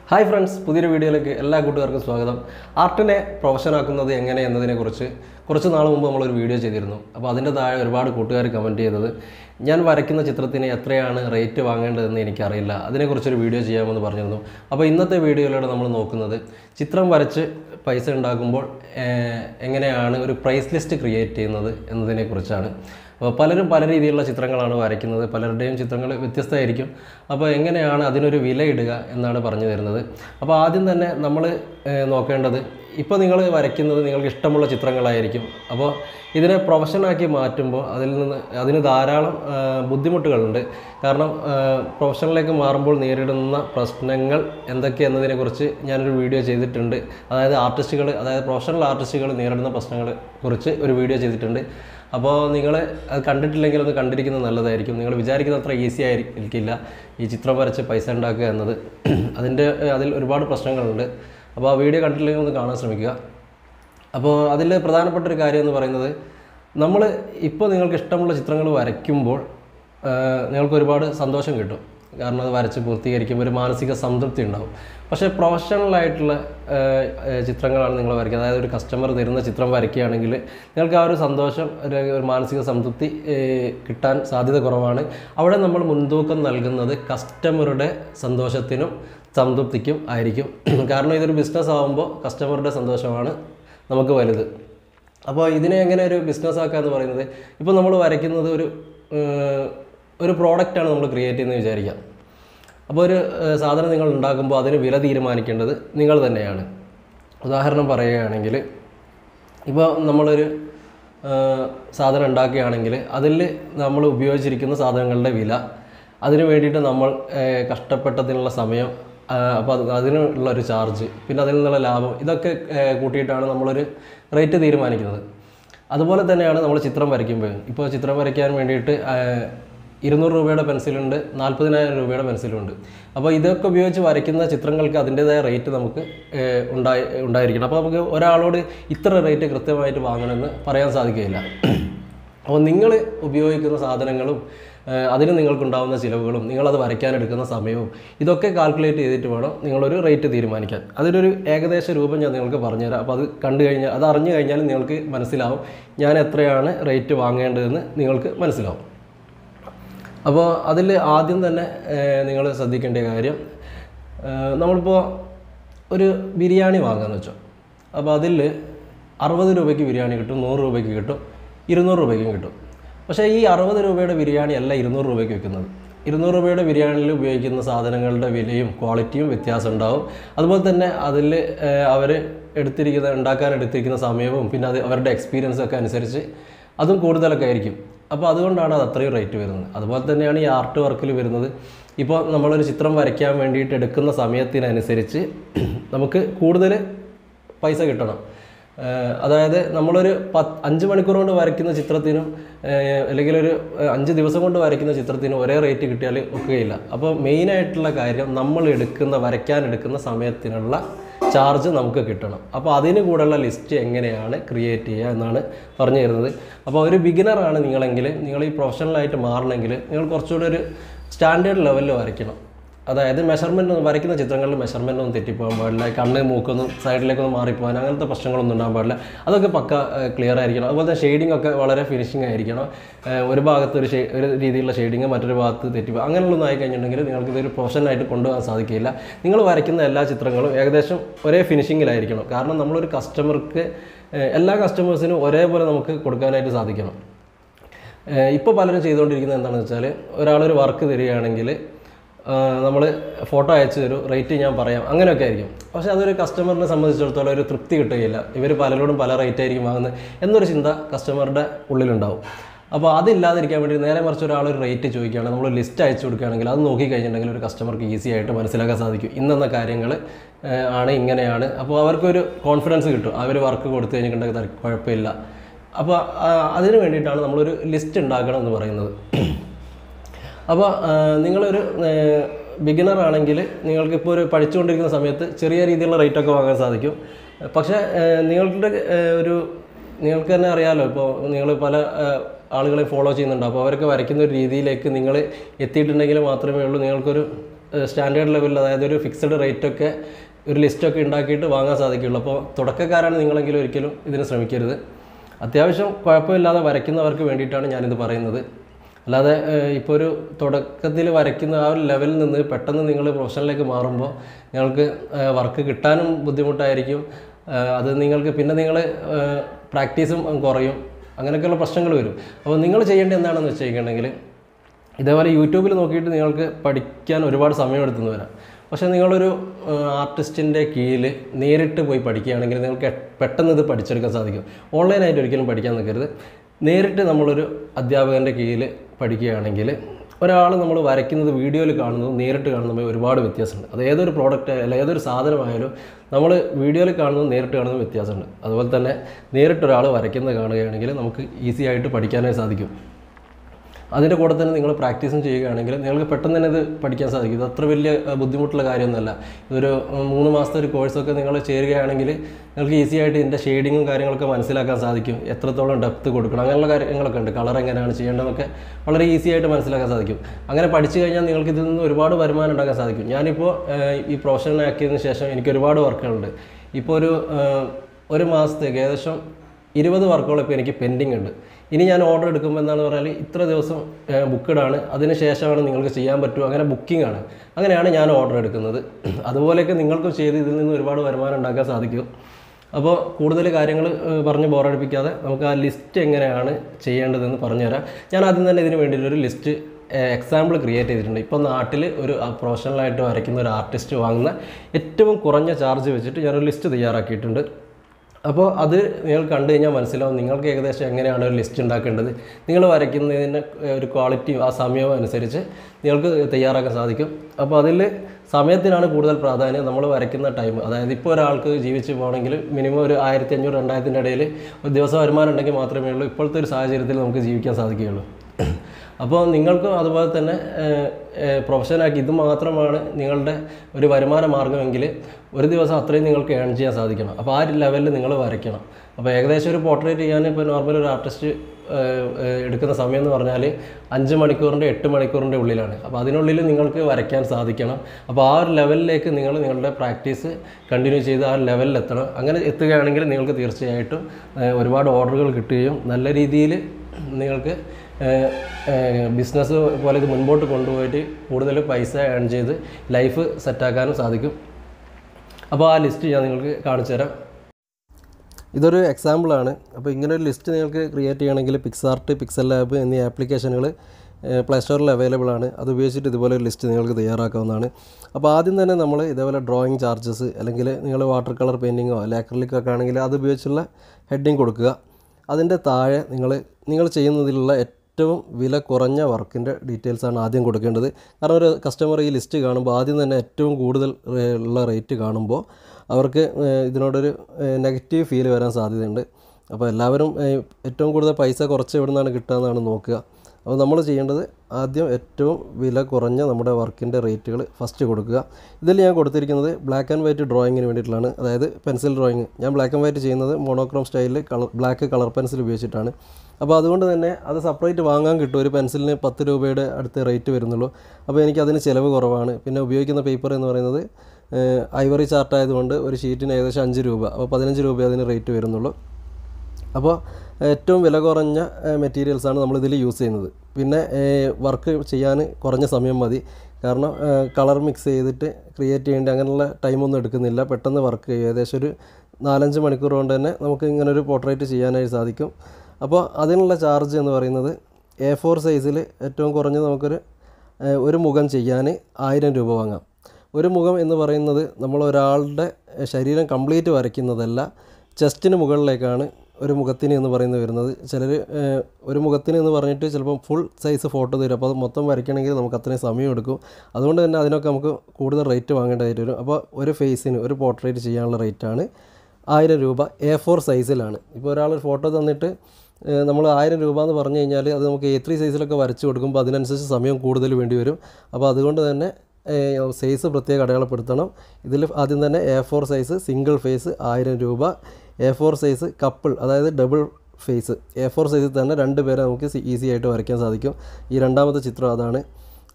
hi friends പുതിയൊരു വീഡിയോയിലേക്ക് എല്ലാ കൂട്ടുകാർക്കും സ്വാഗതം ആർട്ടിനെ പ്രൊഫഷനാക്കുന്നത് എങ്ങനെ എന്നതിനെക്കുറിച്ച് കുറച്ച് നാൾ മുമ്പ് നമ്മളൊരു വീഡിയോ ചെയ്തിരുന്നു അപ്പോൾ അതിൻ്റെ താഴെ ഒരുപാട് കൂട്ടുകാർ കമൻറ്റ് ചെയ്തത് ഞാൻ വരയ്ക്കുന്ന ചിത്രത്തിന് എത്രയാണ് റേറ്റ് വാങ്ങേണ്ടതെന്ന് എനിക്കറിയില്ല അതിനെക്കുറിച്ചൊരു വീഡിയോ ചെയ്യാമെന്ന് പറഞ്ഞിരുന്നു അപ്പോൾ ഇന്നത്തെ വീഡിയോയിലൂടെ നമ്മൾ നോക്കുന്നത് ചിത്രം വരച്ച് പൈസ ഉണ്ടാക്കുമ്പോൾ ഏഹ്, എങ്ങനെയാണ് ഒരു പ്രൈസ് ലിസ്റ്റ് ക്രിയേറ്റ് ചെയ്യുന്നത് എന്നതിനെക്കുറിച്ചാണ് അപ്പോൾ പലരും പല രീതിയിലുള്ള ചിത്രങ്ങളാണ് വരയ്ക്കുന്നത് പലരുടെയും ചിത്രങ്ങൾ വ്യത്യസ്തമായിരിക്കും അപ്പോൾ എങ്ങനെയാണ് അതിനൊരു വില ഇടുക എന്നാണ് പറഞ്ഞു തരുന്നത് അപ്പോൾ ആദ്യം തന്നെ നമ്മൾ നോക്കേണ്ടത് ഇപ്പോൾ നിങ്ങൾ വരയ്ക്കുന്നത് നിങ്ങൾക്ക് ഇഷ്ടമുള്ള ചിത്രങ്ങളായിരിക്കും അപ്പോൾ ഇതിനെ പ്രൊഫഷനാക്കി മാറ്റുമ്പോൾ അതിൽ നിന്ന് അതിന് ധാരാളം ആ, ബുദ്ധിമുട്ടുകളുണ്ട് കാരണം ആ, പ്രൊഫഷനിലേക്ക് മാറുമ്പോൾ നേരിടുന്ന പ്രശ്നങ്ങൾ എന്തൊക്കെ എന്നതിനെക്കുറിച്ച് ഞാനൊരു വീഡിയോ ചെയ്തിട്ടുണ്ട് അതായത് ആർട്ടിസ്റ്റുകൾ അതായത് പ്രൊഫഷണൽ ആർട്ടിസ്റ്റുകൾ നേരിടുന്ന പ്രശ്നങ്ങളെ കുറിച്ച് ഒരു വീഡിയോ ചെയ്തിട്ടുണ്ട് അപ്പോൾ നിങ്ങൾ അത് കണ്ടിട്ടില്ലെങ്കിൽ ഒന്ന് കണ്ടിരിക്കുന്നത് നല്ലതായിരിക്കും നിങ്ങൾ വിചാരിക്കുന്ന അത്ര ഈസി ആയിരിക്കില്ല ഈ ചിത്രം വരച്ച് പൈസ ഉണ്ടാക്കുക എന്നത് അതിൻ്റെ അതിൽ ഒരുപാട് പ്രശ്നങ്ങളുണ്ട് അപ്പോൾ ആ വീഡിയോ കണ്ടിട്ടില്ലെങ്കിൽ ഒന്ന് കാണാൻ ശ്രമിക്കുക അപ്പോൾ അതിൽ പ്രധാനപ്പെട്ട ഒരു കാര്യം എന്ന് പറയുന്നത് നമ്മൾ ഇപ്പോൾ നിങ്ങൾക്ക് ഇഷ്ടമുള്ള ചിത്രങ്ങൾ വരയ്ക്കുമ്പോൾ ആ, നിങ്ങൾക്ക് ഒരുപാട് സന്തോഷം കിട്ടും കാരണം അത് വരച്ച് പൂർത്തീകരിക്കുമ്പോൾ ഒരു മാനസിക സംതൃപ്തി ഉണ്ടാവും പക്ഷേ പ്രൊഫഷണലായിട്ടുള്ള ചിത്രങ്ങളാണ് നിങ്ങൾ വരയ്ക്കുക അതായത് ഒരു കസ്റ്റമർ തരുന്ന ചിത്രം വരയ്ക്കുകയാണെങ്കിൽ നിങ്ങൾക്ക് ആ ഒരു സന്തോഷം ഒരു ഒരു മാനസിക സംതൃപ്തി ഏ, കിട്ടാൻ സാധ്യത കുറവാണ് അവിടെ നമ്മൾ മുൻതൂക്കം നൽകുന്നത് കസ്റ്റമറുടെ സന്തോഷത്തിനും സംതൃപ്തിക്കും ആയിരിക്കും കാരണം ഇതൊരു ബിസിനസ് ആകുമ്പോൾ കസ്റ്റമറുടെ സന്തോഷമാണ് നമുക്ക് വലുത് അപ്പോൾ ഇതിനെ എങ്ങനെ ഒരു ബിസിനസ് ആക്കുക എന്ന് പറയുന്നത് ഇപ്പോൾ നമ്മൾ വരയ്ക്കുന്നത് ഒരു ഏഹ്, ഒരു പ്രോഡക്റ്റാണ് നമ്മൾ ക്രിയേറ്റ് ചെയ്യുന്നത് വിചാരിക്കാം അപ്പോൾ ഒരു ഏഹ്, സാധനം നിങ്ങൾ ഉണ്ടാക്കുമ്പോൾ അതിന് വില തീരുമാനിക്കേണ്ടത് നിങ്ങൾ തന്നെയാണ് ഉദാഹരണം പറയുകയാണെങ്കിൽ ഇപ്പോൾ നമ്മളൊരു ഏഹ്, സാധനം ഉണ്ടാക്കുകയാണെങ്കിൽ അതിൽ നമ്മൾ ഉപയോഗിച്ചിരിക്കുന്ന സാധനങ്ങളുടെ വില അതിന് വേണ്ടിയിട്ട് നമ്മൾ ഏഹ്, കഷ്ടപ്പെട്ടതിനുള്ള സമയം അപ്പോൾ അത് അതിനുള്ള ഒരു ചാർജ് പിന്നെ അതിൽ നിന്നുള്ള ലാഭം ഇതൊക്കെ ഏഹ്, കൂട്ടിയിട്ടാണ് നമ്മളൊരു റേറ്റ് തീരുമാനിക്കുന്നത് അതുപോലെ തന്നെയാണ് നമ്മൾ ചിത്രം വരയ്ക്കുമ്പോൾ ഇപ്പോൾ ചിത്രം വരയ്ക്കാൻ വേണ്ടിയിട്ട് ഏഹ്, ഇരുന്നൂറ് രൂപയുടെ പെൻസിലുണ്ട് നാൽപ്പതിനായിരം രൂപയുടെ പെൻസിലുണ്ട് അപ്പോൾ ഇതൊക്കെ ഉപയോഗിച്ച് വരയ്ക്കുന്ന ചിത്രങ്ങൾക്ക് അതിൻ്റേതായ റേറ്റ് നമുക്ക് ഏഹ്, ഉണ്ടായി ഉണ്ടായിരിക്കണം അപ്പോൾ നമുക്ക് ഒരാളോട് ഇത്ര റേറ്റ് കൃത്യമായിട്ട് വാങ്ങണമെന്ന് പറയാൻ സാധിക്കുകയില്ല അപ്പോൾ നിങ്ങൾ ഉപയോഗിക്കുന്ന സാധനങ്ങളും ഏഹ്, അതിന് നിങ്ങൾക്കുണ്ടാവുന്ന ചിലവുകളും നിങ്ങളത് വരയ്ക്കാൻ എടുക്കുന്ന സമയവും ഇതൊക്കെ കാൽക്കുലേറ്റ് ചെയ്തിട്ട് വേണം നിങ്ങളൊരു റേറ്റ് തീരുമാനിക്കാൻ അതിനൊരു ഏകദേശ രൂപം ഞാൻ നിങ്ങൾക്ക് പറഞ്ഞുതരാം അപ്പോൾ അത് കണ്ടു കഴിഞ്ഞാൽ അത് അറിഞ്ഞു കഴിഞ്ഞാൽ നിങ്ങൾക്ക് മനസ്സിലാവും ഞാൻ എത്രയാണ് റേറ്റ് വാങ്ങേണ്ടതെന്ന് നിങ്ങൾക്ക് മനസ്സിലാവും അപ്പോൾ അതിൽ ആദ്യം തന്നെ നിങ്ങൾ ശ്രദ്ധിക്കേണ്ട കാര്യം ഏഹ്, നമ്മളിപ്പോൾ ഒരു ബിരിയാണി വാങ്ങാമെന്ന് വെച്ചോ അപ്പോൾ അതിൽ അറുപത് രൂപയ്ക്ക് ബിരിയാണി കിട്ടും നൂറ് രൂപയ്ക്ക് കിട്ടും ഇരുന്നൂറ് രൂപയ്ക്കും കിട്ടും പക്ഷേ ഈ അറുപത് രൂപയുടെ ബിരിയാണി അല്ല ഇരുന്നൂറ് രൂപയ്ക്ക് വെക്കുന്നത് ഇരുന്നൂറ് രൂപയുടെ ബിരിയാണിയിൽ ഉപയോഗിക്കുന്ന സാധനങ്ങളുടെ വിലയും ക്വാളിറ്റിയും വ്യത്യാസം ഉണ്ടാവും അതുപോലെ തന്നെ അതിൽ അവർ എടുത്തിരിക്കുന്ന ഉണ്ടാക്കാൻ എടുത്തിരിക്കുന്ന സമയവും പിന്നെ അത് അവരുടെ എക്സ്പീരിയൻസും ഒക്കെ അനുസരിച്ച് അതും കൂടുതലൊക്കെ ആയിരിക്കും അപ്പോൾ അതുകൊണ്ടാണ് അത് അത്രയും റേറ്റ് വരുന്നത് അതുപോലെ തന്നെയാണ് ഈ ആർട്ട് വർക്കിൽ വരുന്നത് ഇപ്പോൾ നമ്മളൊരു ചിത്രം വരയ്ക്കാൻ വേണ്ടിയിട്ട് എടുക്കുന്ന സമയത്തിനനുസരിച്ച് നമുക്ക് കൂടുതൽ പൈസ കിട്ടണം ഏഹ് അതായത് നമ്മളൊരു പത്ത് അഞ്ച് മണിക്കൂർ കൊണ്ട് വരയ്ക്കുന്ന ചിത്രത്തിനും ഏഹ് അല്ലെങ്കിൽ ഒരു ഏഹ് അഞ്ച് ദിവസം കൊണ്ട് വരയ്ക്കുന്ന ചിത്രത്തിനും ഒരേ റേറ്റ് കിട്ടിയാൽ ഒക്കുകയില്ല അപ്പോൾ മെയിനായിട്ടുള്ള കാര്യം നമ്മൾ എടുക്കുന്ന വരയ്ക്കാൻ എടുക്കുന്ന സമയത്തിനുള്ള ചാർജ് നമുക്ക് കിട്ടണം അപ്പോൾ അതിന് കൂടെയുള്ള ലിസ്റ്റ് എങ്ങനെയാണ് ക്രിയേറ്റ് ചെയ്യുക എന്നാണ് പറഞ്ഞു തരുന്നത് അപ്പോൾ ഒരു ബിഗിനറാണ് നിങ്ങളെങ്കിൽ നിങ്ങൾ ഈ പ്രൊഫഷണലായിട്ട് മാറണമെങ്കിൽ നിങ്ങൾ കുറച്ചുകൂടി ഒരു സ്റ്റാൻഡേർഡ് ലെവലിൽ വരയ്ക്കണം അതായത് മെഷർമെൻ്റ് വരയ്ക്കുന്ന ചിത്രങ്ങളിൽ മെഷർമെൻ്റ് ഒന്നും തെറ്റിപ്പോകാൻ പാടില്ല കണ്ണ് മൂക്കൊന്നും സൈഡിലേക്കൊന്നും മാറിപ്പോകാൻ അങ്ങനത്തെ പ്രശ്നങ്ങളൊന്നും ഉണ്ടാകാൻ പാടില്ല അതൊക്കെ പക്ക ക്ലിയർ ആയിരിക്കണം അതുപോലെ തന്നെ ഷെയ്ഡിംഗ് ഒക്കെ വളരെ ഫിനിഷിംഗ് ആയിരിക്കണം ഏഹ് ഒരു ഭാഗത്ത് ഒരു ഷേ ഒരു രീതിയിലുള്ള ഷെയ്ഡിങ് മറ്റൊരു ഭാഗത്ത് തെറ്റിപ്പോ അങ്ങനെയുള്ളൊന്നും ആയി കഴിഞ്ഞിട്ടുണ്ടെങ്കിൽ നിങ്ങൾക്ക് ഇതൊരു പ്രൊഫഷനായിട്ട് കൊണ്ടുപോകാൻ സാധിക്കില്ല നിങ്ങൾ വരയ്ക്കുന്ന എല്ലാ ചിത്രങ്ങളും ഏകദേശം ഒരേ ഫിനിഷിങ്ങിലായിരിക്കണം കാരണം നമ്മളൊരു കസ്റ്റമർക്ക് എല്ലാ കസ്റ്റമേഴ്സിനും ഒരേപോലെ നമുക്ക് കൊടുക്കാനായിട്ട് സാധിക്കണം ഇപ്പോൾ പലരും ചെയ്തുകൊണ്ടിരിക്കുന്നത് എന്താണെന്ന് വെച്ചാൽ ഒരാളൊരു വർക്ക് തരികയാണെങ്കിൽ നമ്മൾ ഫോട്ടോ അയച്ചു തരും റേറ്റ് ഞാൻ പറയാം അങ്ങനെയൊക്കെ ആയിരിക്കും പക്ഷേ അതൊരു കസ്റ്റമറിനെ സംബന്ധിച്ചിടത്തോളം ഒരു തൃപ്തി കിട്ടുകയില്ല ഇവർ പലരോടും പല റേറ്റ് ആയിരിക്കും വാങ്ങുന്നത് എന്നൊരു ചിന്ത കസ്റ്റമറുടെ ഉള്ളിലുണ്ടാവും അപ്പോൾ അതില്ലാതിരിക്കാൻ വേണ്ടി നേരെ മറിച്ച് ഒരാൾ ഒരു റേറ്റ് ചോദിക്കുകയാണ് നമ്മൾ ലിസ്റ്റ് അയച്ചു കൊടുക്കുകയാണെങ്കിൽ അത് നോക്കി കഴിഞ്ഞിട്ടുണ്ടെങ്കിൽ ഒരു കസ്റ്റമർക്ക് ഈസി ആയിട്ട് മനസ്സിലാക്കാൻ സാധിക്കും ഇന്നെന്ന കാര്യങ്ങൾ ആണ് ഇങ്ങനെയാണ് അപ്പോൾ അവർക്കൊരു കോൺഫിഡൻസ് കിട്ടും അവർ വർക്ക് കൊടുത്തു കഴിഞ്ഞിട്ടുണ്ടെങ്കിൽ തര- കുഴപ്പമില്ല അപ്പോൾ ആ, അതിന് വേണ്ടിയിട്ടാണ് നമ്മളൊരു ലിസ്റ്റ് ഉണ്ടാക്കണം എന്ന് പറയുന്നത് അപ്പോൾ നിങ്ങളൊരു ബിഗിനർ ആണെങ്കിൽ നിങ്ങൾക്കിപ്പോൾ ഒരു പഠിച്ചുകൊണ്ടിരിക്കുന്ന സമയത്ത് ചെറിയ രീതിയിലുള്ള റേറ്റ് ഒക്കെ വാങ്ങാൻ സാധിക്കും പക്ഷേ ഏഹ്, നിങ്ങളുടെ ഏഹ്, ഒരു നിങ്ങൾക്ക് തന്നെ അറിയാമല്ലോ ഇപ്പോൾ നിങ്ങൾ പല ഏഹ്, ആളുകളെ ഫോളോ ചെയ്യുന്നുണ്ട് അപ്പോൾ അവരൊക്കെ വരയ്ക്കുന്ന ഒരു രീതിയിലേക്ക് നിങ്ങൾ എത്തിയിട്ടുണ്ടെങ്കിൽ മാത്രമേ ഉള്ളൂ നിങ്ങൾക്കൊരു സ്റ്റാൻഡേർഡ് ലെവലിൽ അതായത് ഒരു ഫിക്സഡ് റേറ്റൊക്കെ ഒരു ലിസ്റ്റൊക്കെ ഉണ്ടാക്കിയിട്ട് വാങ്ങാൻ സാധിക്കുള്ളൂ അപ്പോൾ തുടക്കക്കാരാണ് നിങ്ങളെങ്കിലും ഒരിക്കലും ഇതിന് ശ്രമിക്കരുത് അത്യാവശ്യം കുഴപ്പമില്ലാതെ വരയ്ക്കുന്നവർക്ക് വേണ്ടിയിട്ടാണ് ഞാനിത് പറയുന്നത് അല്ലാതെ ഇപ്പോൾ ഒരു തുടക്കത്തിൽ വരയ്ക്കുന്ന ആ ഒരു ലെവലിൽ നിന്ന് പെട്ടെന്ന് നിങ്ങൾ പ്രൊഫഷനിലേക്ക് മാറുമ്പോൾ നിങ്ങൾക്ക് വർക്ക് കിട്ടാനും ബുദ്ധിമുട്ടായിരിക്കും ആ, അത് നിങ്ങൾക്ക് പിന്നെ നിങ്ങൾ പ്രാക്ടീസും കുറയും അങ്ങനെയൊക്കെയുള്ള പ്രശ്നങ്ങൾ വരും അപ്പോൾ നിങ്ങൾ ചെയ്യേണ്ടത് എന്താണെന്ന് വെച്ചിട്ടുണ്ടെങ്കിൽ ഇതേപോലെ യൂട്യൂബിൽ നോക്കിയിട്ട് നിങ്ങൾക്ക് പഠിക്കാൻ ഒരുപാട് സമയമെടുത്തെന്ന് വരാം പക്ഷേ നിങ്ങളൊരു ആർട്ടിസ്റ്റിൻ്റെ കീഴിൽ നേരിട്ട് പോയി പഠിക്കുകയാണെങ്കിൽ നിങ്ങൾക്ക് എ- പെട്ടെന്ന് ഇത് പഠിച്ചെടുക്കാൻ സാധിക്കും ഓൺലൈനായിട്ട് ഒരിക്കലും പഠിക്കാൻ നിൽക്കരുത് നേരിട്ട് നമ്മളൊരു അധ്യാപകൻ്റെ കീഴിൽ പഠിക്കുകയാണെങ്കിൽ ഒരാൾ നമ്മൾ വരയ്ക്കുന്നത് വീഡിയോയിൽ കാണുന്നതും നേരിട്ട് കാണുന്നതും ഒരുപാട് വ്യത്യാസമുണ്ട് അത് ഏതൊരു പ്രോഡക്റ്റ് അല്ല ഏതൊരു സാധനമായാലും നമ്മൾ വീഡിയോയിൽ കാണുന്നതും നേരിട്ട് കാണുന്നതും വ്യത്യാസമുണ്ട് അതുപോലെ തന്നെ നേരിട്ടൊരാൾ വരയ്ക്കുന്നത് കാണുകയാണെങ്കിൽ നമുക്ക് ഈസി ആയിട്ട് പഠിക്കാനായി സാധിക്കും അതിൻ്റെ കൂടെ തന്നെ നിങ്ങൾ പ്രാക്ടീസും ചെയ്യുകയാണെങ്കിൽ നിങ്ങൾക്ക് പെട്ടെന്ന് തന്നെ ഇത് പഠിക്കാൻ സാധിക്കും ഇത് അത്ര വലിയ അഹ്, ബുദ്ധിമുട്ടുള്ള കാര്യമൊന്നുമല്ല ഇതൊരു ഉം, മൂന്ന് മാസത്തെ ഒരു കോഴ്സൊക്കെ നിങ്ങൾ ചേരുകയാണെങ്കിൽ നിങ്ങൾക്ക് ഈസി ആയിട്ട് ഇതിൻ്റെ ഷെയ്ഡിങ്ങും കാര്യങ്ങളൊക്കെ മനസ്സിലാക്കാൻ സാധിക്കും എത്രത്തോളം ഡെപ്ത് കൊടുക്കണം അങ്ങനെയുള്ള കാര്യങ്ങളൊക്കെ ഉണ്ട് കളർ എങ്ങനെയാണ് ചെയ്യേണ്ടതെന്നൊക്കെ വളരെ ഈസി ആയിട്ട് മനസ്സിലാക്കാൻ സാധിക്കും അങ്ങനെ പഠിച്ചു കഴിഞ്ഞാൽ നിങ്ങൾക്ക് ഇതിൽ നിന്ന് ഒരുപാട് വരുമാനം ഉണ്ടാക്കാൻ സാധിക്കും ഞാനിപ്പോൾ ആഹ്, ഈ പ്രൊഫഷനാക്കിയതിന് ശേഷം എനിക്ക് ഒരുപാട് വർക്കുകളുണ്ട് ഇപ്പോൾ ഒരു ആഹ്, ഒരു മാസത്തേക്ക് ഏകദേശം ഇരുപത് വർക്കുകൾ ഇപ്പോൾ എനിക്ക് പെൻഡിങ് ഉണ്ട് ഇനി ഞാൻ ഓർഡർ എടുക്കുമ്പോൾ എന്താണെന്ന് പറഞ്ഞാൽ ഇത്ര ദിവസം ബുക്കഡ് ആണ് അതിന് ശേഷമാണ് നിങ്ങൾക്ക് ചെയ്യാൻ പറ്റുമോ അങ്ങനെ ബുക്കിംഗ് ആണ് അങ്ങനെയാണ് ഞാൻ ഓർഡർ എടുക്കുന്നത് അതുപോലെയൊക്കെ നിങ്ങൾക്കും ചെയ്ത് ഇതിൽ നിന്ന് ഒരുപാട് വരുമാനം ഉണ്ടാക്കാൻ സാധിക്കും അപ്പോൾ കൂടുതൽ കാര്യങ്ങൾ പറഞ്ഞ് ബോറടിപ്പിക്കാതെ നമുക്ക് ആ ലിസ്റ്റ് എങ്ങനെയാണ് ചെയ്യേണ്ടതെന്ന് പറഞ്ഞുതരാം ഞാൻ ആദ്യം തന്നെ ഇതിന് വേണ്ടിയിട്ടൊരു ലിസ്റ്റ് എക്സാമ്പിൾ ക്രിയേറ്റ് ചെയ്തിട്ടുണ്ട് ഇപ്പോൾ നാട്ടിൽ ഒരു പ്രൊഫഷണലായിട്ട് വരയ്ക്കുന്ന ഒരു ആർട്ടിസ്റ്റ് വാങ്ങുന്ന ഏറ്റവും കുറഞ്ഞ ചാർജ് വെച്ചിട്ട് ഞാനൊരു ലിസ്റ്റ് തയ്യാറാക്കിയിട്ടുണ്ട് അപ്പോൾ അത് നിങ്ങൾ കണ്ടു കഴിഞ്ഞാൽ മനസ്സിലാവും നിങ്ങൾക്ക് ഏകദേശം എങ്ങനെയാണ് ഒരു ലിസ്റ്റ് ഉണ്ടാക്കേണ്ടത് നിങ്ങൾ വരയ്ക്കുന്നതിന് ഒരു ക്വാളിറ്റിയും ആ സമയവും അനുസരിച്ച് നിങ്ങൾക്ക് തയ്യാറാക്കാൻ സാധിക്കും അപ്പോൾ അതിൽ സമയത്തിനാണ് കൂടുതൽ പ്രാധാന്യം നമ്മൾ വരയ്ക്കുന്ന ടൈം അതായത് ഇപ്പോൾ ഒരാൾക്ക് ജീവിച്ച് പോകണമെങ്കിൽ മിനിമം ഒരു ആയിരത്തി അഞ്ഞൂറ് രണ്ടായിരത്തിൻ്റെ ഇടയിൽ ഒരു ദിവസം വരുമാനം ഉണ്ടെങ്കിൽ മാത്രമേ ഉള്ളൂ ഇപ്പോഴത്തെ ഒരു സാഹചര്യത്തിൽ നമുക്ക് ജീവിക്കാൻ സാധിക്കുകയുള്ളൂ അപ്പോൾ നിങ്ങൾക്കും അതുപോലെ തന്നെ പ്രൊഫഷനാക്കി ഇത് മാത്രമാണ് നിങ്ങളുടെ ഒരു വരുമാന മാർഗ്ഗമെങ്കിൽ ഒരു ദിവസം അത്രയും നിങ്ങൾക്ക് ഏൺ ചെയ്യാൻ സാധിക്കണം അപ്പോൾ ആ ലെവലിൽ നിങ്ങൾ വരയ്ക്കണം അപ്പോൾ ഏകദേശം ഒരു പോർട്രേറ്റ് ചെയ്യാൻ ഇപ്പോൾ നോർമൽ ഒരു ആർട്ടിസ്റ്റ് എടുക്കുന്ന സമയം എന്ന് പറഞ്ഞാൽ അഞ്ച് മണിക്കൂറിൻ്റെ എട്ട് മണിക്കൂറിൻ്റെ ഉള്ളിലാണ് അപ്പോൾ അതിനുള്ളിൽ നിങ്ങൾക്ക് വരയ്ക്കാൻ സാധിക്കണം അപ്പോൾ ആ ഒരു ലെവലിലേക്ക് നിങ്ങൾ നിങ്ങളുടെ പ്രാക്ടീസ് കണ്ടിന്യൂ ചെയ്ത് ആ ഒരു ലെവലിൽ എത്തണം അങ്ങനെ എത്തുകയാണെങ്കിൽ നിങ്ങൾക്ക് തീർച്ചയായിട്ടും ഏഹ്, ഒരുപാട് ഓർഡറുകൾ കിട്ടുകയും നല്ല രീതിയിൽ നിങ്ങൾക്ക് ബിസിനസ് പോലെ ഇത് മുൻപോട്ട് കൊണ്ടുപോയിട്ട് കൂടുതൽ പൈസ ഏൺ ചെയ്ത് ലൈഫ് സെറ്റാക്കാനും സാധിക്കും അപ്പോൾ ആ ലിസ്റ്റ് ഞാൻ നിങ്ങൾക്ക് കാണിച്ചു തരാം ഇതൊരു എക്സാമ്പിളാണ് അപ്പോൾ ഇങ്ങനെ ഒരു ലിസ്റ്റ് നിങ്ങൾക്ക് ക്രിയേറ്റ് ചെയ്യണമെങ്കിൽ പിക്സാർട്ട് പിക്സൽ ലാബ് എന്നീ ആപ്ലിക്കേഷനുകൾ പ്ലേ സ്റ്റോറിൽ അവൈലബിൾ ആണ് അത് ഉപയോഗിച്ചിട്ട് ഇതുപോലെ ഒരു ലിസ്റ്റ് നിങ്ങൾക്ക് തയ്യാറാക്കാവുന്നതാണ് അപ്പോൾ ആദ്യം തന്നെ നമ്മൾ ഇതേപോലെ ഡ്രോയിങ് ചാർജസ് അല്ലെങ്കിൽ നിങ്ങൾ വാട്ടർ കളർ പെയിൻറ്റിങ്ങോ അല്ലെങ്കിൽ acrylic ഒക്കെ ആണെങ്കിൽ അത് ഉപയോഗിച്ചുള്ള ഹെഡിങ് കൊടുക്കുക അതിൻ്റെ താഴെ നിങ്ങൾ നിങ്ങൾ ചെയ്യുന്നതിലുള്ള ഏറ്റവും വില കുറഞ്ഞ വർക്കിൻ്റെ ഡീറ്റെയിൽസാണ് ആദ്യം കൊടുക്കേണ്ടത് കാരണം ഒരു കസ്റ്റമർ ഈ ലിസ്റ്റ് കാണുമ്പോൾ ആദ്യം തന്നെ ഏറ്റവും കൂടുതൽ ഏ, ഉള്ള റേറ്റ് കാണുമ്പോൾ അവർക്ക് ഏ, ഇതിനോടൊരു നെഗറ്റീവ് ഫീൽ വരാൻ സാധ്യതയുണ്ട് അപ്പോൾ എല്ലാവരും ഏ, ഏറ്റവും കൂടുതൽ പൈസ കുറച്ച് എവിടെ നിന്നാണ് കിട്ടുകയെന്നാണ് നോക്കുക അപ്പോൾ നമ്മൾ ചെയ്യേണ്ടത് ആദ്യം ഏറ്റവും വില കുറഞ്ഞ നമ്മുടെ വർക്കിൻ്റെ റേറ്റുകൾ ഫസ്റ്റ് കൊടുക്കുക ഇതിൽ ഞാൻ കൊടുത്തിരിക്കുന്നത് ബ്ലാക്ക് ആൻഡ് വൈറ്റ് ഡ്രോയിങ്ങിന് വേണ്ടിയിട്ടുള്ളതാണ് അതായത് പെൻസിൽ ഡ്രോയിങ് ഞാൻ ബ്ലാക്ക് ആൻഡ് വൈറ്റ് ചെയ്യുന്നത് മോണോക്രോം സ്റ്റൈലിൽ കളർ ബ്ലാക്ക് കളർ പെൻസിൽ ഉപയോഗിച്ചിട്ടാണ് അപ്പോൾ അതുകൊണ്ട് തന്നെ അത് സെപ്പറേറ്റ് വാങ്ങാൻ കിട്ടും ഒരു പെൻസിലിന് പത്ത് രൂപയുടെ അടുത്ത് റേറ്റ് വരുന്നുള്ളൂ അപ്പോൾ എനിക്ക് അതിന് ചിലവ് കുറവാണ് പിന്നെ ഉപയോഗിക്കുന്ന പേപ്പർ എന്ന് പറയുന്നത് ഐവറി ചാർട്ട് ആയതുകൊണ്ട് ഒരു ഷീറ്റിന് ഏകദേശം അഞ്ച് രൂപ അപ്പോൾ പതിനഞ്ച് രൂപ അതിന് റേറ്റ് വരുന്നുള്ളൂ അപ്പോൾ ഏറ്റവും വില കുറഞ്ഞ മെറ്റീരിയൽസാണ് നമ്മളിതിൽ യൂസ് ചെയ്യുന്നത് പിന്നെ വർക്ക് ചെയ്യാൻ കുറഞ്ഞ സമയം മതി കാരണം കളർ മിക്സ് ചെയ്തിട്ട് ക്രിയേറ്റ് ചെയ്യേണ്ട അങ്ങനെയുള്ള ടൈമൊന്നും എടുക്കുന്നില്ല പെട്ടെന്ന് വർക്ക് ചെയ്യും ഏകദേശം ഒരു നാലഞ്ച് മണിക്കൂർ കൊണ്ട് തന്നെ നമുക്ക് ഇങ്ങനെ ഒരു പോർട്രേറ്റ് ചെയ്യാനായി സാധിക്കും അപ്പോൾ അതിനുള്ള ചാർജ് എന്ന് പറയുന്നത് എ ഫോർ സൈസിൽ ഏറ്റവും കുറഞ്ഞത് നമുക്കൊരു ഏഹ്, ഒരു മുഖം ചെയ്യാൻ ആയിരം രൂപ വാങ്ങാം ഒരു മുഖം എന്ന് പറയുന്നത് നമ്മൾ ഒരാളുടെ ശരീരം കംപ്ലീറ്റ് വരയ്ക്കുന്നതല്ല ചെസ്റ്റിന് മുകളിലേക്കാണ് ഒരു മുഖത്തിന് എന്ന് പറയുന്നത് വരുന്നത് ചിലർ ഒരു മുഖത്തിന് എന്ന് പറഞ്ഞിട്ട് ചിലപ്പം ഫുൾ സൈസ് ഫോട്ടോ തരും അപ്പോൾ അത് മൊത്തം വരയ്ക്കണമെങ്കിൽ നമുക്ക് അത്രയും സമയം എടുക്കും അതുകൊണ്ട് തന്നെ അതിനൊക്കെ നമുക്ക് കൂടുതൽ റേറ്റ് വാങ്ങേണ്ടതായിട്ട് വരും അപ്പോൾ ഒരു ഫേസിന് ഒരു പോർട്രേറ്റ് ചെയ്യാനുള്ള റേറ്റാണ് ആയിരം രൂപ എ ഫോർ സൈസിലാണ് ഇപ്പോൾ ഒരാൾ ഫോട്ടോ തന്നിട്ട് നമ്മൾ ആയിരം രൂപ എന്ന് പറഞ്ഞു കഴിഞ്ഞാൽ അത് നമുക്ക് എ ത്രീ സൈസിലൊക്കെ വരച്ച് കൊടുക്കുമ്പോൾ അതിനനുസരിച്ച് സമയം കൂടുതൽ വേണ്ടി വരും അപ്പോൾ അതുകൊണ്ട് തന്നെ സൈസ് പ്രത്യേകം അടയാളപ്പെടുത്തണം ഇതിൽ ആദ്യം തന്നെ A four size single face ആയിരം രൂപ എ ഫോർ സൈസ് കപ്പിൾ അതായത് ഡബിൾ ഫേസ് എ ഫോർ സൈസിൽ തന്നെ രണ്ട് പേരെ നമുക്ക് ഈസി ആയിട്ട് വരയ്ക്കാൻ സാധിക്കും ഈ രണ്ടാമത്തെ ചിത്രം അതാണ്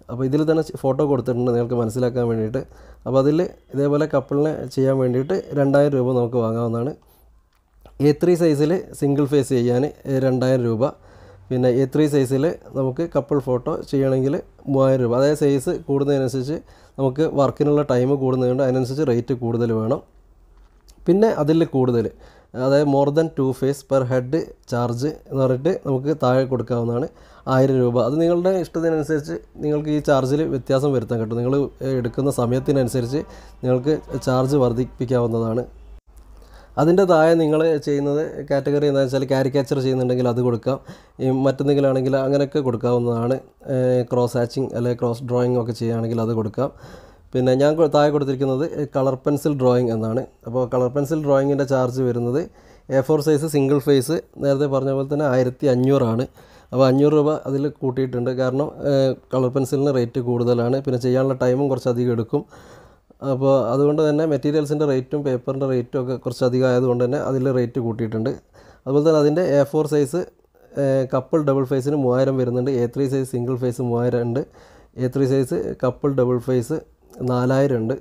അപ്പോൾ ഇതിൽ തന്നെ ഫോട്ടോ കൊടുത്തിട്ടുണ്ട് നിങ്ങൾക്ക് മനസ്സിലാക്കാൻ വേണ്ടിയിട്ട് അപ്പോൾ അതിൽ ഇതേപോലെ കപ്പിളിനെ ചെയ്യാൻ വേണ്ടിയിട്ട് രണ്ടായിരം രൂപ നമുക്ക് വാങ്ങാവുന്നതാണ് എ ത്രീ സൈസിൽ സിംഗിൾ ഫേസ് ചെയ്യാൻ രണ്ടായിരം രൂപ പിന്നെ എ ത്രീ സൈസിൽ നമുക്ക് കപ്പിൾ ഫോട്ടോ ചെയ്യണമെങ്കിൽ മൂവായിരം രൂപ അതായത് സൈസ് കൂടുന്നതിനനുസരിച്ച് നമുക്ക് വർക്കിനുള്ള ടൈം കൂടുന്നതുകൊണ്ട് അതിനനുസരിച്ച് റേറ്റ് കൂടുതൽ വേണം പിന്നെ അതിൽ കൂടുതൽ അതായത് more than two face per head charge എന്ന് പറഞ്ഞിട്ട് നമുക്ക് താഴെ കൊടുക്കാവുന്നതാണ് ആയിരം രൂപ അത് നിങ്ങളുടെ ഇഷ്ടത്തിനനുസരിച്ച് നിങ്ങൾക്ക് ഈ ചാർജിൽ വ്യത്യാസം വരുത്താൻ കിട്ടും നിങ്ങൾ എടുക്കുന്ന സമയത്തിനനുസരിച്ച് നിങ്ങൾക്ക് ചാർജ് വർദ്ധിപ്പിക്കാവുന്നതാണ് അതിൻ്റെ താഴെ നിങ്ങൾ ചെയ്യുന്നത് കാറ്റഗറി എന്താണെന്ന് വെച്ചാൽ കാരിക്കാച്ചർ ചെയ്യുന്നുണ്ടെങ്കിൽ അത് കൊടുക്കാം ഈ മറ്റെന്തെങ്കിലും ആണെങ്കിൽ അങ്ങനെയൊക്കെ കൊടുക്കാവുന്നതാണ് ക്രോസ് ഹാച്ചിങ് അല്ലെങ്കിൽ ക്രോസ് ഡ്രോയിങ് ഒക്കെ ചെയ്യുകയാണെങ്കിൽ അത് കൊടുക്കാം പിന്നെ ഞാൻ കൊ- താഴെ കൊടുത്തിരിക്കുന്നത് കളർ പെൻസിൽ ഡ്രോയിങ് എന്നാണ് അപ്പോൾ കളർ പെൻസിൽ ഡ്രോയിങ്ങിൻ്റെ ചാർജ് വരുന്നത് A four size single face നേരത്തെ പറഞ്ഞ പോലെ തന്നെ ആയിരത്തി അഞ്ഞൂറാണ് അപ്പോൾ അഞ്ഞൂറ് രൂപ അതിൽ കൂട്ടിയിട്ടുണ്ട് കാരണം കളർ പെൻസിലിന് റേറ്റ് കൂടുതലാണ് പിന്നെ ചെയ്യാനുള്ള ടൈമും കുറച്ചധികം എടുക്കും അപ്പോൾ അതുകൊണ്ട് തന്നെ മെറ്റീരിയൽസിൻ്റെ റേറ്റും പേപ്പറിൻ്റെ റേറ്റും ഒക്കെ കുറച്ച് അധികം ആയതുകൊണ്ട് തന്നെ അതിൽ റേറ്റ് കൂട്ടിയിട്ടുണ്ട് അതുപോലെ തന്നെ അതിൻ്റെ A four size couple double ഫേസിന് മൂവായിരം വരുന്നുണ്ട് A three size single face മൂവായിരം ഉണ്ട് A three size couple double face നാലായിരം ഉണ്ട്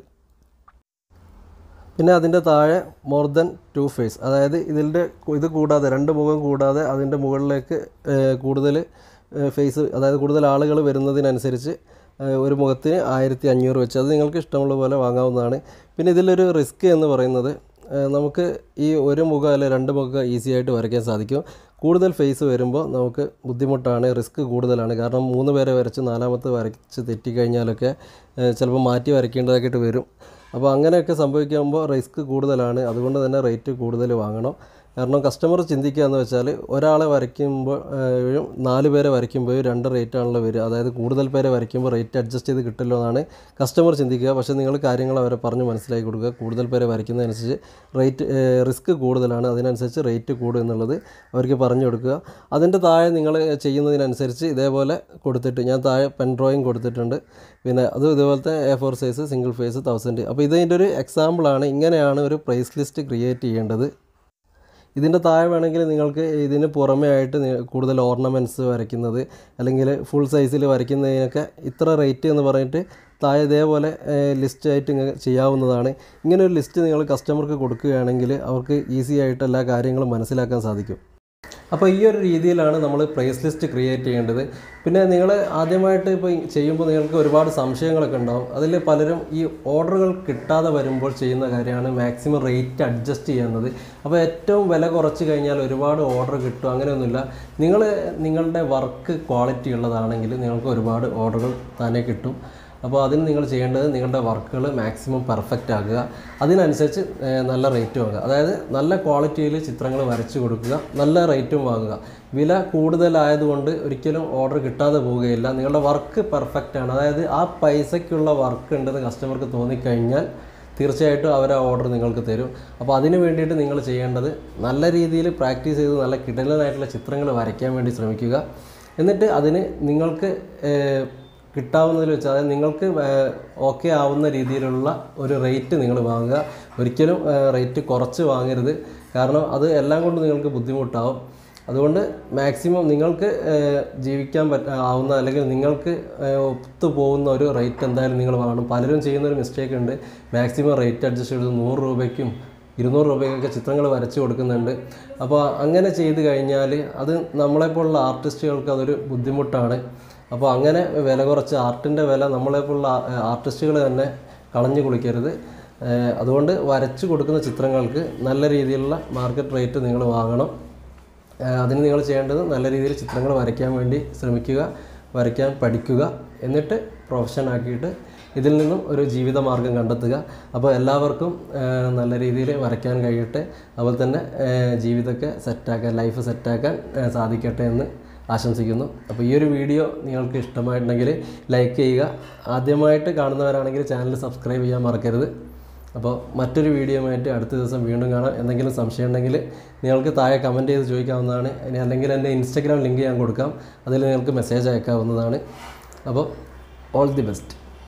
പിന്നെ അതിൻ്റെ താഴെ മോർ ദൻ ടു ഫേസ് അതായത് ഇതിൻ്റെ ഇത് കൂടാതെ രണ്ട് മുഖം കൂടാതെ അതിൻ്റെ മുകളിലേക്ക് കൂടുതൽ ഫേസ് അതായത് കൂടുതൽ ആളുകൾ വരുന്നതിനനുസരിച്ച് ഏഹ് ഒരു മുഖത്തിന് ആയിരത്തി അഞ്ഞൂറ് വെച്ച് അത് നിങ്ങൾക്ക് ഇഷ്ടമുള്ള പോലെ വാങ്ങാവുന്നതാണ് പിന്നെ ഇതിലൊരു റിസ്ക് എന്ന് പറയുന്നത് ഏഹ് നമുക്ക് ഈ ഒരു മുഖം അല്ലെ രണ്ട് മുഖം ഈസി ആയിട്ട് വരയ്ക്കാൻ സാധിക്കും കൂടുതൽ ഫേസ് വരുമ്പോൾ നമുക്ക് ബുദ്ധിമുട്ടാണ് റിസ്ക് കൂടുതലാണ് കാരണം മൂന്ന് പേരെ വരച്ച് നാലാമത്തെ വരച്ച് തെറ്റിക്കഴിഞ്ഞാലൊക്കെ ഏഹ് ചിലപ്പോൾ മാറ്റി വരയ്ക്കേണ്ടതായിട്ട് വരും അപ്പോൾ അങ്ങനെയൊക്കെ സംഭവിക്കുമ്പോൾ റിസ്ക് കൂടുതലാണ് അതുകൊണ്ട് തന്നെ റേറ്റ് കൂടുതൽ വാങ്ങണം കാരണം കസ്റ്റമർ ചിന്തിക്കുക എന്ന് വെച്ചാൽ ഒരാളെ വരയ്ക്കുമ്പോൾ ഏഹ്, നാല് പേരെ വരയ്ക്കുമ്പോൾ രണ്ട് റേറ്റ് ആണല്ലോ വരിക അതായത് കൂടുതൽ പേരെ വരയ്ക്കുമ്പോൾ റേറ്റ് അഡ്ജസ്റ്റ് ചെയ്ത് കിട്ടില്ലോ എന്നാണ് കസ്റ്റമർ ചിന്തിക്കുക പക്ഷേ നിങ്ങൾ കാര്യങ്ങൾ അവരെ പറഞ്ഞ് മനസ്സിലാക്കി കൊടുക്കുക കൂടുതൽ പേരെ വരയ്ക്കുന്നതനുസരിച്ച് റേറ്റ് റിസ്ക് കൂടുതലാണ് അതിനനുസരിച്ച് റേറ്റ് കൂടും എന്നുള്ളത് അവർക്ക് പറഞ്ഞു കൊടുക്കുക അതിൻ്റെ താഴെ നിങ്ങൾ ചെയ്യുന്നതിനനുസരിച്ച് ഇതേപോലെ കൊടുത്തിട്ട് ഞാൻ താഴെ പെൻ ഡ്രോയിങ് കൊടുത്തിട്ടുണ്ട് പിന്നെ അത് ഇതുപോലത്തെ A four size single face thousand അപ്പോൾ ഇതിൻ്റെ ഒരു എക്സാമ്പിളാണ് ഇങ്ങനെയാണ് ഒരു പ്രൈസ് ലിസ്റ്റ് ക്രിയേറ്റ് ചെയ്യേണ്ടത് ഇതിൻ്റെ താഴെ വേണമെങ്കിൽ നിങ്ങൾക്ക് ഇതിന് പുറമേ ആയിട്ട് നി- കൂടുതൽ ഓർണമെൻറ്റ്സ് വരയ്ക്കുന്നത് അല്ലെങ്കിൽ ഫുൾ സൈസിൽ വരയ്ക്കുന്നതിനൊക്കെ ഇത്ര റേറ്റ് എന്ന് പറഞ്ഞിട്ട് താഴെ ഇതേപോലെ ലിസ്റ്റ് ആയിട്ട് ഇങ്ങനെ ചെയ്യാവുന്നതാണ് ഇങ്ങനെ ഒരു ലിസ്റ്റ് നിങ്ങൾ കസ്റ്റമർക്ക് കൊടുക്കുകയാണെങ്കിൽ അവർക്ക് ഈസി ആയിട്ട് എല്ലാ കാര്യങ്ങളും മനസ്സിലാക്കാൻ സാധിക്കും അപ്പോൾ ഈ ഒരു രീതിയിലാണ് നമ്മൾ പ്രൈസ് ലിസ്റ്റ് ക്രിയേറ്റ് ചെയ്യേണ്ടത് പിന്നെ നിങ്ങൾ ആദ്യമായിട്ട് ഇപ്പോൾ ചെയ്യുമ്പോൾ നിങ്ങൾക്ക് ഒരുപാട് സംശയങ്ങളൊക്കെ ഉണ്ടാവും അതിൽ പലരും ഈ ഓർഡറുകൾ കിട്ടാതെ വരുമ്പോൾ ചെയ്യുന്ന കാര്യമാണ് മാക്സിമം റേറ്റ് അഡ്ജസ്റ്റ് ചെയ്യുന്നത് അപ്പോൾ ഏറ്റവും വില കുറച്ച് കഴിഞ്ഞാൽ ഒരുപാട് ഓർഡർ കിട്ടും അങ്ങനെയൊന്നുമില്ല നിങ്ങൾ നിങ്ങളുടെ വർക്ക് ക്വാളിറ്റി ഉള്ളതാണെങ്കിൽ നിങ്ങൾക്ക് ഒരുപാട് ഓർഡറുകൾ തന്നെ കിട്ടും അപ്പോൾ അതിന് നിങ്ങൾ ചെയ്യേണ്ടത് നിങ്ങളുടെ വർക്കുകൾ മാക്സിമം പെർഫെക്റ്റ് ആക്കുക അതിനനുസരിച്ച് ഏഹ്, നല്ല റേറ്റ് വാങ്ങുക അതായത് നല്ല ക്വാളിറ്റിയിൽ ചിത്രങ്ങൾ വരച്ചു കൊടുക്കുക നല്ല റേറ്റും വാങ്ങുക വില കൂടുതലായതുകൊണ്ട് ഒരിക്കലും ഓർഡർ കിട്ടാതെ പോവുകയില്ല നിങ്ങളുടെ വർക്ക് പെർഫെക്റ്റ് ആണ് അതായത് ആ പൈസയ്ക്കുള്ള വർക്ക് ഉണ്ടെന്ന് കസ്റ്റമർക്ക് തോന്നിക്കഴിഞ്ഞാൽ തീർച്ചയായിട്ടും അവർ ആ ഓർഡർ നിങ്ങൾക്ക് തരും അപ്പോൾ അതിന് വേണ്ടിയിട്ട് നിങ്ങൾ ചെയ്യേണ്ടത് നല്ല രീതിയിൽ പ്രാക്ടീസ് ചെയ്ത് നല്ല കിടലനായിട്ടുള്ള ചിത്രങ്ങൾ വരയ്ക്കാൻ വേണ്ടി ശ്രമിക്കുക എന്നിട്ട് അതിന് നിങ്ങൾക്ക് ഏഹ്, കിട്ടാവുന്നതിൽ വെച്ച് അതായത് നിങ്ങൾക്ക് ഓക്കെ ആവുന്ന രീതിയിലുള്ള ഒരു റേറ്റ് നിങ്ങൾ വാങ്ങുക ഒരിക്കലും റേറ്റ് കുറച്ച് വാങ്ങരുത് കാരണം അത് എല്ലാം കൊണ്ട് നിങ്ങൾക്ക് ബുദ്ധിമുട്ടാവും അതുകൊണ്ട് മാക്സിമം നിങ്ങൾക്ക് ഏഹ്, ജീവിക്കാൻ പറ്റ ആവുന്ന അല്ലെങ്കിൽ നിങ്ങൾക്ക് ഏഹ്, ഒത്തു പോകുന്ന ഒരു റേറ്റ് എന്തായാലും നിങ്ങൾ വാങ്ങണം പലരും ചെയ്യുന്ന ഒരു മിസ്റ്റേക്ക് ഉണ്ട് മാക്സിമം റേറ്റ് അഡ്ജസ്റ്റ് ചെയ്ത് നൂറ് രൂപയ്ക്കും ഇരുന്നൂറ് രൂപയ്ക്കൊക്കെ ചിത്രങ്ങൾ വരച്ച് കൊടുക്കുന്നുണ്ട് അപ്പോൾ അങ്ങനെ ചെയ്ത് കഴിഞ്ഞാൽ അത് നമ്മളെപ്പോലുള്ള ആർട്ടിസ്റ്റുകൾക്ക് അതൊരു ബുദ്ധിമുട്ടാണ് അപ്പോൾ അങ്ങനെ വില കുറച്ച് ആർട്ടിൻ്റെ വില നമ്മളെപ്പോലുള്ള ആർട്ടിസ്റ്റുകൾ തന്നെ കളഞ്ഞു കുളിക്കരുത് ഏഹ് അതുകൊണ്ട് വരച്ചു കൊടുക്കുന്ന ചിത്രങ്ങൾക്ക് നല്ല രീതിയിലുള്ള മാർക്കറ്റ് റേറ്റ് നിങ്ങൾ വാങ്ങണം ഏഹ് അതിന് നിങ്ങൾ ചെയ്യേണ്ടത് നല്ല രീതിയിൽ ചിത്രങ്ങൾ വരയ്ക്കാൻ വേണ്ടി ശ്രമിക്കുക വരയ്ക്കാൻ പഠിക്കുക എന്നിട്ട് പ്രൊഫഷൻ ആക്കിയിട്ട് ഇതിൽ നിന്നും ഒരു ജീവിത മാർഗം കണ്ടെത്തുക അപ്പോൾ എല്ലാവർക്കും ഏഹ് നല്ല രീതിയിൽ വരയ്ക്കാൻ കഴിയട്ടെ അതുപോലെ തന്നെ ഏഹ് ജീവിതമൊക്കെ സെറ്റാക്കാൻ ലൈഫ് സെറ്റാക്കാൻ ഏഹ് സാധിക്കട്ടെ എന്ന് ആശംസിക്കുന്നു അപ്പോൾ ഈ ഒരു വീഡിയോ നിങ്ങൾക്ക് ഇഷ്ടമായിട്ടുണ്ടെങ്കിൽ ലൈക്ക് ചെയ്യുക ആദ്യമായിട്ട് കാണുന്നവരാണെങ്കിൽ ചാനൽ സബ്സ്ക്രൈബ് ചെയ്യാൻ മറക്കരുത് അപ്പോൾ മറ്റൊരു വീഡിയോയുമായിട്ട് അടുത്ത ദിവസം വീണ്ടും കാണാം എന്തെങ്കിലും സംശയം ഉണ്ടെങ്കിൽ നിങ്ങൾക്ക് താഴെ കമൻറ്റ് ചെയ്ത് ചോദിക്കാവുന്നതാണ് ഇനി അല്ലെങ്കിൽ എൻ്റെ ഇൻസ്റ്റഗ്രാം ലിങ്ക് ഞാൻ കൊടുക്കാം അതിൽ നിങ്ങൾക്ക് മെസ്സേജ് അയക്കാവുന്നതാണ് അപ്പോൾ ഓൾ ദി ബെസ്റ്റ്